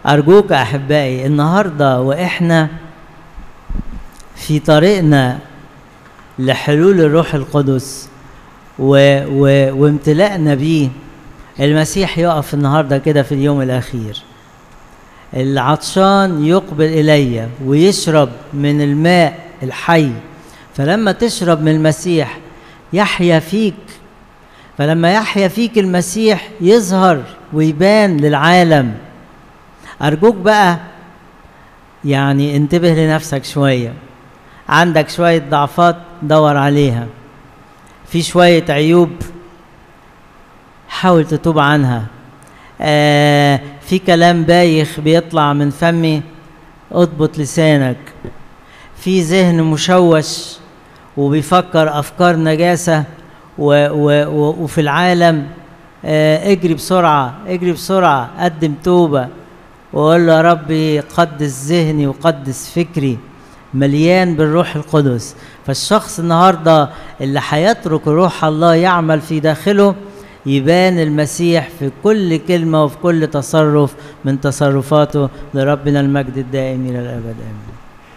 أرجوك أحبائي النهاردة وإحنا في طريقنا لحلول الروح القدس و... و... وامتلائنا بيه المسيح يقف النهارده كده في اليوم الأخير العطشان يقبل إلي ويشرب من الماء الحي فلما تشرب من المسيح يحيا فيك فلما يحيا فيك المسيح يظهر ويبان للعالم أرجوك بقى يعني انتبه لنفسك شوية عندك شوية ضعفات دور عليها في شوية عيوب حاول تتوب عنها آه في كلام بايخ بيطلع من فمي اضبط لسانك في ذهن مشوش وبيفكر افكار نجاسه و و و وفي العالم آه اجري بسرعه اجري بسرعه قدم توبه وقول له يا ربي قدس ذهني وقدس فكري مليان بالروح القدس فالشخص النهارده اللي هيترك روح الله يعمل في داخله يبان المسيح في كل كلمه وفي كل تصرف من تصرفاته لربنا المجد الدائم الى الابد امين